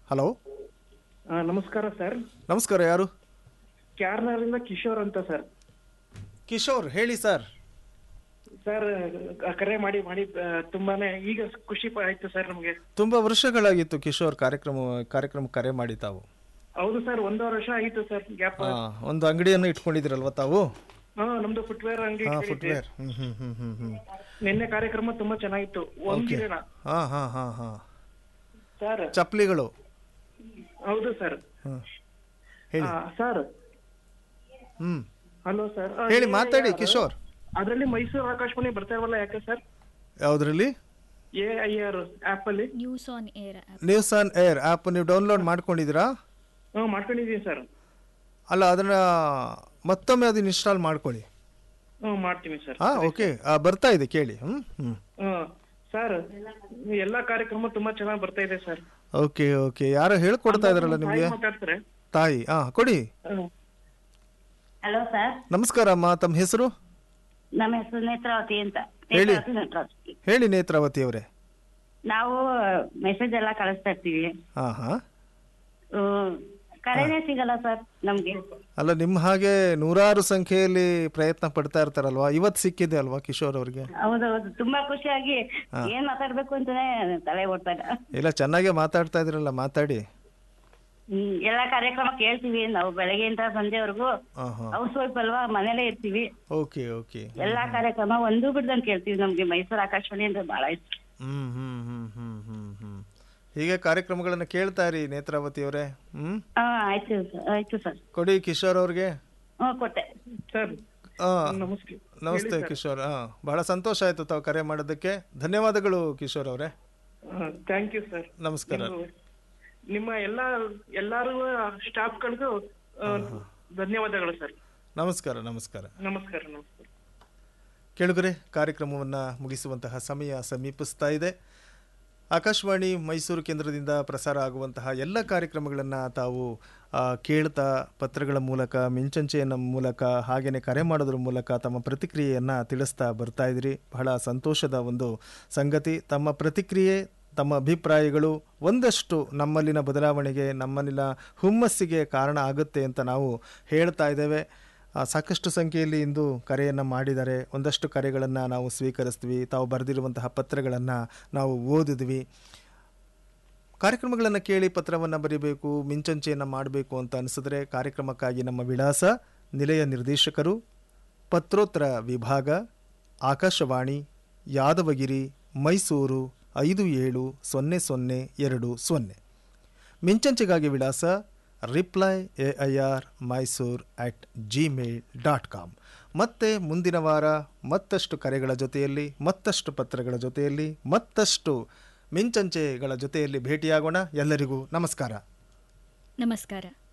Hello ಆ, ನಮಸ್ಕಾರ sir ನಮಸ್ಕಾರ ಯಾರು ಕ್ಯಾರ್ನರಿಂದ ಕಿಶೋರ್ ಅಂತ ಸರ್ ಕಿಶೋರ್ ಹೇಳಿ ಸರ್ ಸರ್ ಆ, ಕರೆ ಮಾಡಿ ಮಾಡಿ ಆ, ತುಂಬಾನೇ ಈಗ ಖುಷಿ ಪ- ಆಯ್ತು ಸರ್ ನಮಗೆ ತುಂಬ ವರ್ಷಗಳಾಗಿತ್ತು ಕಿಶೋರ್ ಕಾರ್ಯಕ್ರಮ ಕಾರ್ಯಕ್ರಮ ಕರೆ ಮಾಡಿ ತಾವು ಹೌದು ಸರ್ ಒಂದೂವರೆ ವರ್ಷ ಆಯ್ತು ಸರ್ ಗ್ಯಾಪ್ ಆ, ಒಂದು ಅಂಗಡಿಯನ್ನು ಇಟ್ಕೊಂಡಿದ್ದೀರಲ್ವ ತಾವು ಹಾ ನಮ್ದು ಫುಟ್ವೇರ್ ಅಂಗಡಿ ಹಾಂ ಇಟ್ಕೊಂಡಿದ್ದೆ. ಫುಟ್ವೇರ್ ಹ್ಞೂ ಹ್ಞೂ ಹ್ಞೂ ಹ್ಞೂ ಹ್ಞೂ ನಿನ್ನೆ ಕಾರ್ಯಕ್ರಮ ತುಂಬಾ ಚೆನ್ನಾಗಿತ್ತು ಒಂದಿನ ಹಾಂ ಹಾಂ ಹಾಂ ಹಾಂ ಸರ್ ಚಪ್ಪಲಿಗಳು ಹೌದು ಸರ್ ಹಾಂ ಹೇಳಿ ಆ, ಸರ್ ಹ್ಞೂ ಹಲೋ ಸರ್ ಆ, ಹೇಳಿ ಏ- ಮಾತಾಡಿ ಯಾರು? ಕಿಶೋರ್ ಅದ್ರಲ್ಲಿ ಮೈಸೂರು ಆಕಾಶವಾಣಿ ಬರ್ತಾ ಇರವಲ್ಲ ಯಾಕೆ ಸರ್ ಯಾವುದ್ರಲ್ಲಿ ಎ ಐ ಆರ್ ಆಪ್ ಅಲ್ಲಿ news on air news on air app ನೀವು ಡೌನ್ಲೋಡ್ ಮಾಡ್ಕೊಂಡಿದ್ದೀರಾ ಹ್ಮ್ ಮಾಡ್ಕೊಂಡಿದೀನಿ ಸರ್ ಅಲ್ಲ ಅದನ್ನು ಮತ್ತೊಮ್ಮೆ ಅದನ್ನ ಇನ್ಸ್ಟಾಲ್ ಮಾಡ್ಕೊಳ್ಳಿ ಹ್ಮ್ ಮಾಡ್ತೀನಿ ಸರ್ ಹಾಂ ಓಕೆ ಬರ್ತಾ ಇದೆ ಕೇಳಿ ಹ್ಞೂ ಹ್ಞೂ ಹ್ಮ್ ಸರ್ ಎಲ್ಲಾ ಕಾರ್ಯಕ್ರಮ ತುಂಬಾ ಚೆನ್ನಾಗಿ ಬರ್ತಾ ಇದೆ ಸರ್ ಓಕೆ ಓಕೆ ಯಾರೋ ಹೇಳ್ಕೊಡ್ತಾ ಇದಾರಲ್ಲ ನಿಮಗೆ ಮಾತಾಡ್ತಾರೆ ತಾಯಿ ಹಾಂ ಕೊಡಿ ಹ್ಮ್. ಹಲೋ ಸರ್ ನಮಸ್ಕಾರ ಅಮ್ಮ ತಮ್ಮ ಹೆಸರು ನಮ್ಮ ಹೆಸರು ನೇತ್ರಾವತಿ ಅಂತ ಹೇಳಿ. ನೇತ್ರಾವತಿ ನಟರಾಜ್ ಹೇಳಿ ನೇತ್ರಾವತಿ ಅವರೇ ನಾವು ಮೆಸೇಜ್ ಎಲ್ಲ ಕಳಿಸ್ತಾ ಇರ್ತೀವಿ ಹಾಂ ಹಾಂ ಹ್ಮ್. ಕರೆನೇ ಸಿಗಲ್ಲ ಸರ್ ನಮ್ಗೆ ಅಲ್ಲ ನಿಮ್ಮ ಹಾಗೆ ನೂರಾರು ಸಂಖ್ಯೆಯಲ್ಲಿ ಪ್ರಯತ್ನ ಪಡ್ತಾ ಇರ್ತಾರಲ್ವಾ ಇವತ್ತು ಸಿಕ್ಕಿದೆ ಅಲ್ವಾ ಕಿಶೋರ್ ಅವ್ರಿಗೆ ಹೌದೌದು ತುಂಬಾ ಖುಷಿಯಾಗಿ ಏನ್ ಮಾತಾಡ್ಬೇಕು ಅಂತಾನೆ ತಲೆ ಓಡ್ತಾ ಇಲ್ಲ ಇಲ್ಲ ಚೆನ್ನಾಗೇ ಮಾತಾಡ್ತಾ ಇದ್ರಲ್ಲ ಮಾತಾಡಿ ಹ್ಮ್ ಎಲ್ಲಾ ಕಾರ್ಯಕ್ರಮ ಕೇಳ್ತೀವಿ ನಾವು ಬೆಳಗ್ಗೆಯಿಂದ ಸಂಜೆವರೆಗೂ ಹಾಂ ಹಾಂ ಹೌಸ್ ವೈಫ್ ಅಲ್ವಾ ಮನೇಲೇ ಇರ್ತೀವಿ ಓಕೆ ಓಕೆ ಎಲ್ಲಾ ಕಾರ್ಯಕ್ರಮ ಒಂದು ಬಿಡ್ದಂಗ್ ಕೇಳ್ತೀವಿ ನಮ್ಗೆ ಮೈಸೂರು ಆಕಾಶವಾಣಿ ಅಂದ್ರೆ ಬಹಳ ಇಷ್ಟ ಹ್ಮ್ ಹ್ಮ್ ಹ್ಮ್ ಹ್ಮ್ ಹ್ಮ್ ಹ್ಮ್ ಹೀಗೆ ಕಾರ್ಯಕ್ರಮಗಳನ್ನ ಕೇಳ್ತಾ ಇರಿ ನೇತ್ರಾವತಿ ಅವರೇ ಹ್ಮ್ ಹಾ ಆಯ್ತು ಸರ್ ಆಯ್ತು ಸರ್ ಕೊಡಿ ಕಿಶೋರ್ ಅವ್ರಿಗೆ ಹ್ಮ್ ಕೊಟ್ಟೆ ಸರ್ ಆ, ನಮಸ್ತೆ ನಮಸ್ತೆ ಕಿಶೋರ್ ಹಾ ಬಹಳ ಸಂತೋಷ ಆಯ್ತು ತಾವು ಕರೆ ಮಾಡೋದಕ್ಕೆ ಧನ್ಯವಾದಗಳು ಕಿಶೋರ್ ಅವರೇ ಥ್ಯಾಂಕ್ ಯು ಸರ್ ನಮಸ್ಕಾರ ನಿಮ್ಮ ಎಲ್ಲಾ ಎಲ್ಲಾರು ಸ್ಟಾಫ್ಗಳಿಗೂ ಧನ್ಯವಾದಗಳು ಸರ್ ನಮಸ್ಕಾರ ನಮಸ್ಕಾರ ನಮಸ್ಕಾರ ನಮಸ್ಕಾರ ಕೇಳುಗರೆ ಕಾರ್ಯಕ್ರಮವನ್ನು ಮುಗಿಸುವಂತಹ ಸಮಯ ಸಮೀಪಿಸ್ತಾ ಇದೆ ಆಕಾಶವಾಣಿ ಮೈಸೂರು ಕೇಂದ್ರದಿಂದ ಪ್ರಸಾರ ಆಗುವಂತಹ ಎಲ್ಲ ಕಾರ್ಯಕ್ರಮಗಳನ್ನು ತಾವು ಆ, ಕೇಳ್ತಾ ಪತ್ರಗಳ ಮೂಲಕ ಮಿಂಚಂಚೆಯ ಮೂಲಕ ಹಾಗೆಯೇ ಕರೆ ಮಾಡೋದ್ರ ಮೂಲಕ ತಮ್ಮ ಪ್ರತಿಕ್ರಿಯೆಯನ್ನು ತಿಳಿಸ್ತಾ ಬರ್ತಾ ಇದ್ದೀರಿ ಬಹಳ ಸಂತೋಷದ ಒಂದು ಸಂಗತಿ ತಮ್ಮ ಪ್ರತಿಕ್ರಿಯೆ ತಮ್ಮ ಅಭಿಪ್ರಾಯಗಳು ಒಂದಷ್ಟು ನಮ್ಮಲ್ಲಿನ ಬದಲಾವಣೆಗೆ ನಮ್ಮಲ್ಲಿನ ಹುಮ್ಮಸ್ಸಿಗೆ ಕಾರಣ ಆಗುತ್ತೆ ಅಂತ ನಾವು ಹೇಳ್ತಾ ಇದ್ದೇವೆ ಆ, ಸಾಕಷ್ಟು ಸಂಖ್ಯೆಯಲ್ಲಿ ಇಂದು ಕರೆಯನ್ನು ಮಾಡಿದ್ದಾರೆ ಒಂದಷ್ಟು ಕರೆಗಳನ್ನು ನಾವು ಸ್ವೀಕರಿಸ್ತೀವಿ ತಾವು ಬರೆದಿರುವಂತಹ ಪತ್ರಗಳನ್ನು ನಾವು ಓದಿದ್ವಿ ಕಾರ್ಯಕ್ರಮಗಳನ್ನು ಕೇಳಿ ಪತ್ರವನ್ನು ಬರೀಬೇಕು ಮಿಂಚಂಚೆಯನ್ನು ಮಾಡಬೇಕು ಅಂತ ಅನಿಸಿದ್ರೆ ಕಾರ್ಯಕ್ರಮಕ್ಕಾಗಿ ನಮ್ಮ ವಿಳಾಸ ನಿಲಯ ನಿರ್ದೇಶಕರು ಪತ್ರೋತ್ತರ ವಿಭಾಗ ಆಕಾಶವಾಣಿ ಯಾದವಗಿರಿ ಮೈಸೂರು ಐದು ಏಳು ಸೊನ್ನೆ ಸೊನ್ನೆ ಎರಡು ಸೊನ್ನೆ ಮಿಂಚಂಚೆಗಾಗಿ ವಿಳಾಸ reply A I R Mysore at Gmail dot com ಮತ್ತೆ ಮುಂದಿನ ವಾರ ಮತ್ತಷ್ಟು ಕರೆಗಳ ಜೊತೆಯಲ್ಲಿ ಮತ್ತಷ್ಟು ಪತ್ರಗಳ ಜೊತೆಯಲ್ಲಿ ಮತ್ತಷ್ಟು ಮಿಂಚಂಚೆಗಳ ಜೊತೆಯಲ್ಲಿ ಭೇಟಿಯಾಗೋಣ ಎಲ್ಲರಿಗೂ ನಮಸ್ಕಾರ ನಮಸ್ಕಾರ